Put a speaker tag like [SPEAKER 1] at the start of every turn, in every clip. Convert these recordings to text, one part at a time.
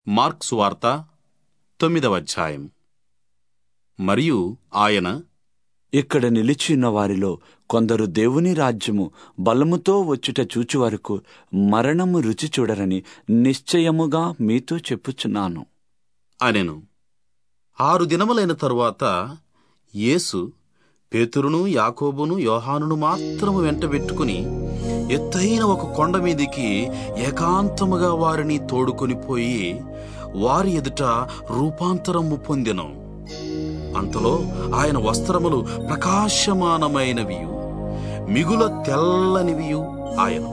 [SPEAKER 1] marks వార్త తొమ్మిదవ అధ్యాయం మరియు ఆయన
[SPEAKER 2] ఇక్కడ నిలిచియున్న వారిలో కొందరు దేవుని రాజ్యము బలముతో వచ్చుట చూచు వరకు మరణము రుచి చూడరని నిశ్చయముగా మీతో చెప్పుచున్నాను
[SPEAKER 1] అనెను ఆరు దినములైన తరువాత యేసు పేతురును యాకోబును యోహానును మాత్రము వెంటబెట్టుకుని ఎత్తైన ఒక కొండ మీదికి ఏకాంతముగా వారిని తోడుకొని పోయి వారి ఎదుట రూపాంతరము పొందెను అంతలో ఆయన వస్త్రములు ప్రకాశమానమైనవియు మిగుల తెల్లనివియు ఆయన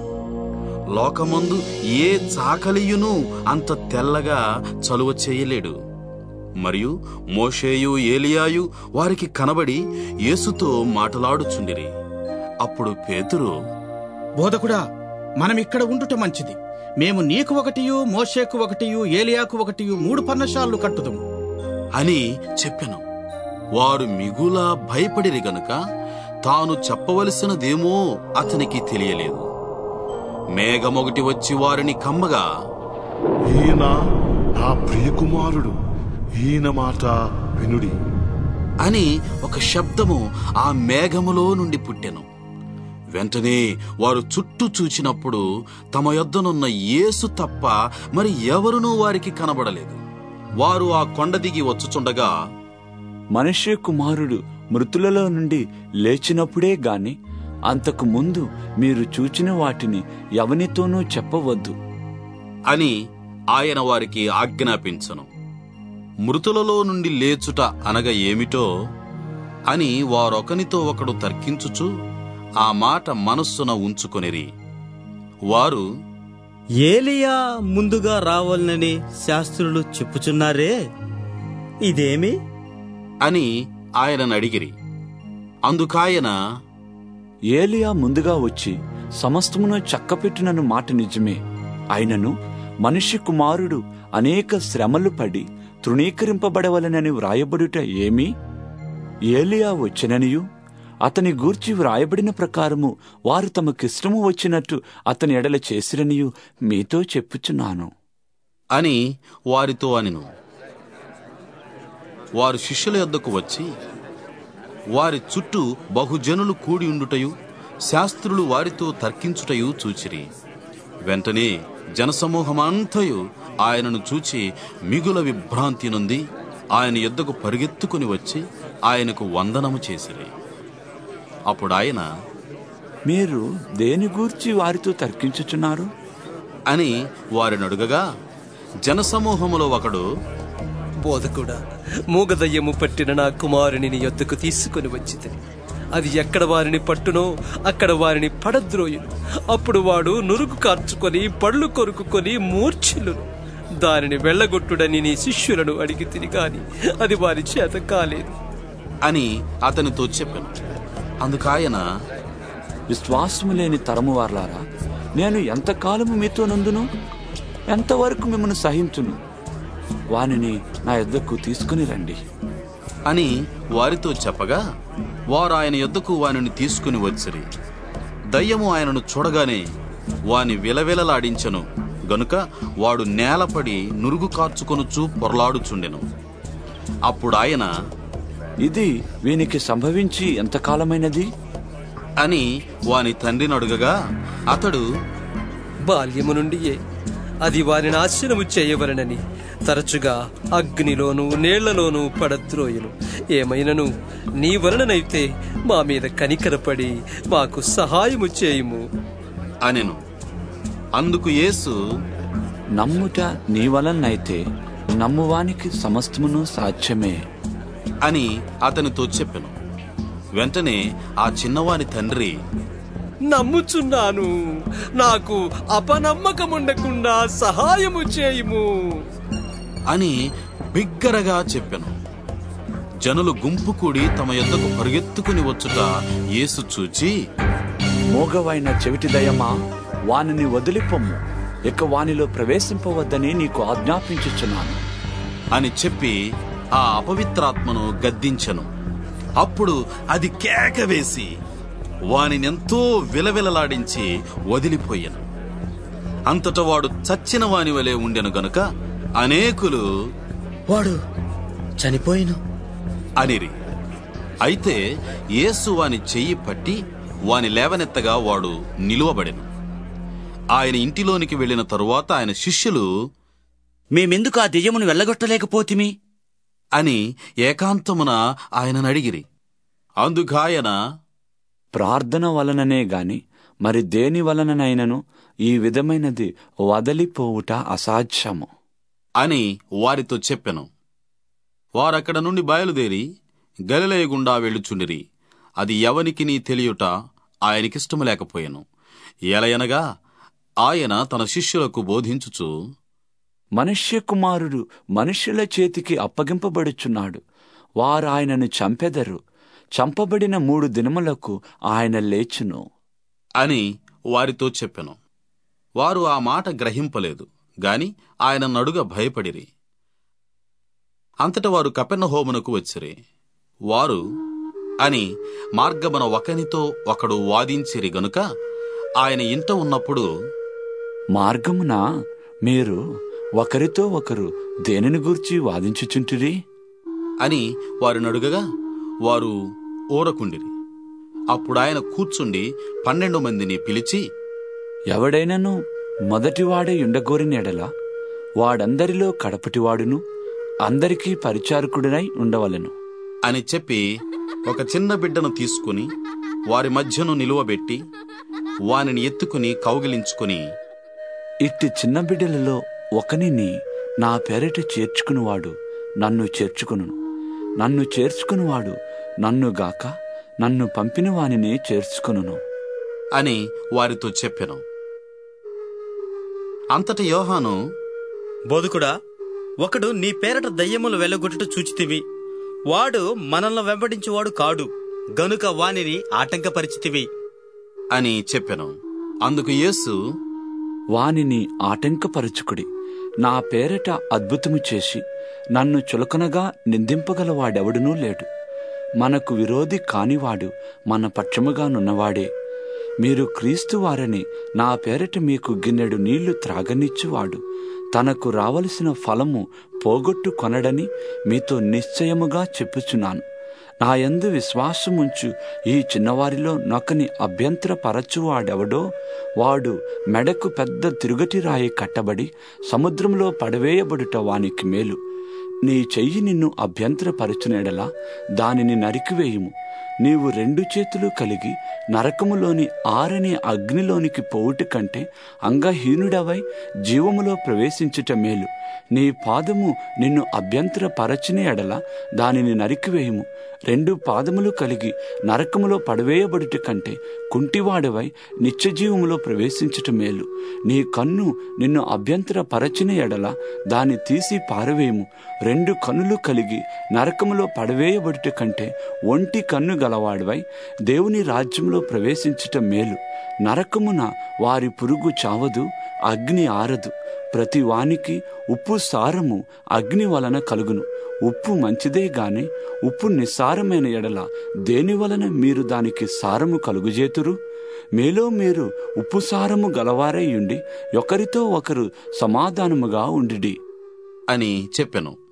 [SPEAKER 1] లోకమందు ఏ చాకలియును అంత తెల్లగా చలువ చేయలేడు మరియు మోషేయు ఏలియాయు వారికి కనబడి యేసుతో మాటలాడుచుండిరి అప్పుడు పేతురు
[SPEAKER 3] బోధకుడా మనం ఇక్కడ ఉండుట మంచిది మేము నీకు ఒకటియు మోషేకు ఒకటియు ఏలియాకు ఒకటియు మూడు పర్ణశాలలు కట్టుదుము
[SPEAKER 1] అని చెప్పెను వారు మిగుల భయపడిరి గనుక తాను చెప్పవలసినదేమో అతనికి తెలియలేదు మేఘమొకటి వచ్చి వారిని కమ్మగా
[SPEAKER 4] ఈయన నా ప్రియకుమారుడు ఈయన మాట వినుడి
[SPEAKER 1] అని ఒక శబ్దము ఆ మేఘములో నుండి పుట్టెను వెంటనే వారు చుట్టూ చూచినప్పుడు తమ యొద్దనున్న యేసు తప్ప మరి ఎవరునూ వారికి కనబడలేదు వారు ఆ కొండ దిగి వచ్చుచుండగా
[SPEAKER 2] మనుష్య కుమారుడు మృతులలో నుండి లేచినప్పుడే గాని అంతకు ముందు మీరు చూచిన వాటిని ఎవనితోనూ చెప్పవద్దు
[SPEAKER 1] అని ఆయన వారికి ఆజ్ఞాపించను మృతులలో నుండి లేచుట అనగా ఏమిటో అని వారొకనితో ఒకడు తర్కించుచు ఆ మాట మనస్సున ఉంచుకొనిరి వారు
[SPEAKER 5] ఏలియా ముందుగా రావాలని శాస్త్రులు చెప్పుచున్నారే ఇదేమి
[SPEAKER 1] అని ఆయనను అడిగిరి అందుకాయన
[SPEAKER 2] ఏలియా ముందుగా వచ్చి సమస్తమును చక్కపెట్టినను మాట నిజమే అయినను మనిషి కుమారుడు అనేక శ్రమలు పడి తృణీకరింపబడవలనని వ్రాయబడుట ఏమి ఏలియా వచ్చిననియు అతని గూర్చి వ్రాయబడిన ప్రకారము వారు తమకిష్టము వచ్చినట్టు అతని ఎడల చేసిరనియు మీతో చెప్పుచున్నాను
[SPEAKER 1] అని వారితో అనిను వారు శిష్యుల యొద్దకు వచ్చి వారి చుట్టూ బహుజనులు కూడి ఉండుటయు శాస్త్రులు వారితో తర్కించుటయు చూచిరి వెంటనే జనసమూహమంతయు ఆయనను చూచి మిగుల విభ్రాంతి నుండి ఆయన యొద్దకు పరిగెత్తుకుని వచ్చి ఆయనకు వందనము చేసిరి అప్పుడు ఆయన
[SPEAKER 2] మీరు దేని గూర్చి వారితో తర్కించుచున్నారు
[SPEAKER 1] అని వారిని అడుగగా జనసమూహములో ఒకడు
[SPEAKER 6] బోధకుడా మూగదయ్యము పట్టిన నా కుమారుని నీ యొద్దకు తీసుకుని వచ్చితిని అది ఎక్కడ వారిని పట్టునో అక్కడ వారిని పడద్రోయును అప్పుడు వాడు నురుగు కార్చుకొని పళ్ళు కొరుకుకొని మూర్ఛిల్లును దానిని వెళ్ళగొట్టుడని నీ శిష్యులను అడిగి తిరిగాని అది వారి చేత కాలేదు
[SPEAKER 1] అని అతనితో చెప్పాను అందుకాయన
[SPEAKER 2] విశ్వాసము లేని తరము వార్లారా నేను ఎంతకాలము మీతో నందును ఎంతవరకు మిమ్మల్ని సహించును వానిని నా యొద్దకు తీసుకుని రండి
[SPEAKER 1] అని వారితో చెప్పగా వారు ఆయన యొద్దకు వానిని తీసుకుని వచ్చిరి దయ్యము ఆయనను చూడగానే వాని విలవిలలాడించెను గనుక వాడు నేలపడి నురుగు కార్చుకొనుచు పొరలాడుచుండెను అప్పుడు ఆయన
[SPEAKER 2] ఇది వీనికి సంభవించి ఎంతకాలమైనది
[SPEAKER 1] అని వాని తండ్రిని అడుగగా అతడు
[SPEAKER 6] బాల్యము నుండియే అది వారి నాశనము చేయవలనని తరచుగా అగ్నిలోను నీళ్లలోనూ పడద్రోయును ఏమైనను నీ వలననైతే మా మీద కనికరపడి మాకు సహాయము చేయుము
[SPEAKER 1] అనెను అందుకు యేసు
[SPEAKER 2] నమ్ముట నీ వలనైతే నమ్మువానికి సమస్తమును సాధ్యమే
[SPEAKER 1] అని అతనితో చెప్పెను వెంటనే ఆ చిన్నవాని తండ్రి
[SPEAKER 6] నమ్ముచున్నాను నాకు అపనమ్మకముండకుండా సహాయము చేయుము
[SPEAKER 1] అని బిగ్గరగా చెప్పెను జనులు గుంపు కూడి తమ యొద్దకు పరుగెత్తుకుని వచ్చుట యేసు చూచి
[SPEAKER 2] మోగవైన చెవిటి దయమా వానిని వదిలిపొమ్ము ఇక వానిలో ప్రవేశింపవద్దని నీకు ఆజ్ఞాపించుచున్నాను
[SPEAKER 1] అని చెప్పి ఆ అపవిత్రాత్మను గద్దించెను అప్పుడు అది కేక వేసి వానినెంతో విలవిలలాడించి వదిలిపోయెను అంతట వాడు చచ్చిన వాని వలె ఉండెను గనుక అనేకులు
[SPEAKER 3] వాడు చనిపోయిను
[SPEAKER 1] అనిరి అయితే యేసు వాని చెయ్యి పట్టి వాని లేవనెత్తగా వాడు నిలువబడెను ఆయన ఇంటిలోనికి వెళ్ళిన తరువాత ఆయన శిష్యులు
[SPEAKER 2] మేమెందుకు ఆ దెయ్యమును వెళ్ళగొట్టలేకపోతిమి
[SPEAKER 1] అని ఏకాంతమున ఆయనను అడిగిరి అందుకాయన
[SPEAKER 2] ప్రార్థన వలననే గాని మరి దేని వలననైనను ఈ విధమైనది వదలిపోవుట అసాధ్యము
[SPEAKER 1] అని వారితో చెప్పెను వారక్కడ నుండి బయలుదేరి గలిలయ గుండా వెళ్ళుచుండిరి అది ఎవనికి నీ తెలియుట ఆయనకిష్టము లేకపోయెను ఎలయనగా ఆయన తన శిష్యులకు బోధించుచు
[SPEAKER 2] మనుష్య కుమారుడు మనుష్యుల చేతికి అప్పగింపబడుచున్నాడు వారు ఆయనను చంపెదరు చంపబడిన మూడు దినములకు ఆయన లేచును
[SPEAKER 1] అని వారితో చెప్పెను వారు ఆ మాట గ్రహింపలేదు గాని ఆయన నడుగ భయపడిరి అంతట వారు కపెర్నహోమునకు వచ్చిరి వారు అని మార్గమున ఒకనితో ఒకడు వాదించిరి గనుక ఆయన ఇంట ఉన్నప్పుడు
[SPEAKER 2] మార్గమున మీరు ఒకరితో ఒకరు దేనిని గూర్చి వాదించుచుంటిరి
[SPEAKER 1] అని వారు నడుగగా వారు ఊరకుండిరి అప్పుడు ఆయన కూర్చుండి పన్నెండు మందిని పిలిచి
[SPEAKER 2] ఎవడైనను మొదటివాడే ఉండగోరిన ఎడల వాడందరిలో కడపటివాడును అందరికీ పరిచారకుడినై ఉండవలెను
[SPEAKER 1] అని చెప్పి ఒక చిన్న బిడ్డను తీసుకుని వారి మధ్యను నిలువబెట్టి వానిని ఎత్తుకుని కౌగిలించుకుని
[SPEAKER 2] ఇట్టి చిన్న బిడ్డలలో ఒకనిని నా పేరిట చేర్చుకునివాడు నన్ను చేర్చుకును నన్ను చేర్చుకునివాడు నన్ను గాక నన్ను పంపిన వానినే చేర్చుకును
[SPEAKER 1] అని వారితో చెప్పెను అంతటి యోహాను
[SPEAKER 5] బోధకుడా ఒకడు నీ పేరట దయ్యములు వెళ్ళగొట్టుట చూచితివి వాడు మనల్ని వెంబడించువాడు కాడు గనుక వానిని ఆటంకపరిచితివి
[SPEAKER 1] అని చెప్పెను అందుకు యేసు
[SPEAKER 2] వానిని ఆటంకపరచుకుడి నా పేరట అద్భుతము చేసి నన్ను చులకనగా నిందింపగలవాడెవడునూ లేడు మనకు విరోధి కానివాడు మన పక్షముగానున్నవాడే మీరు క్రీస్తు వారని నా పేరట మీకు గిన్నెడు నీళ్లు త్రాగనిచ్చువాడు తనకు రావలసిన ఫలము పోగొట్టు కొనడని మీతో నిశ్చయముగా చెప్పుచున్నాను నా యందు విశ్వాసముంచు ఈ చిన్నవారిలో నొకని అభ్యంతరపరచువాడెవడో వాడు మెడకు పెద్ద తిరుగటి రాయి కట్టబడి సముద్రంలో పడవేయబడుట వానికి మేలు నీ చెయ్యి నిన్ను అభ్యంతరపరచునేడలా దానిని నరికివేయుము నీవు రెండు చేతులు కలిగి నరకములోని ఆరని అగ్నిలోనికి పోవుట కంటే అంగహీనుడవై జీవములో ప్రవేశించుట మేలు నీ పాదము నిన్ను అభ్యంతరపరచిన ఎడల దానిని నరికివేయము రెండు పాదములు కలిగి నరకములో పడవేయబడుట కంటే కుంటివాడవై నిత్యజీవములో ప్రవేశించుట మేలు నీ కన్ను నిన్ను అభ్యంతరపరచిన ఎడల దాన్ని తీసి పారవేయము రెండు కన్నులు కలిగి నరకములో పడవేయబడుట కంటే ఒంటి కన్ను గలవాడివై దేవుని రాజ్యంలో ప్రవేశించుట మేలు నరకమున వారి పురుగు చావదు అగ్ని ఆరదు ప్రతి వానికి ఉప్పు సారము అగ్ని వలన కలుగును ఉప్పు మంచిదే గాని ఉప్పు నిస్సారమైన ఎడల దేని వలన మీరు దానికి సారము కలుగుజేతురు మేలో మీరు ఉప్పు సారము గలవారై ఉండి ఒకరితో ఒకరు సమాధానముగా ఉండిడి
[SPEAKER 1] అని చెప్పెను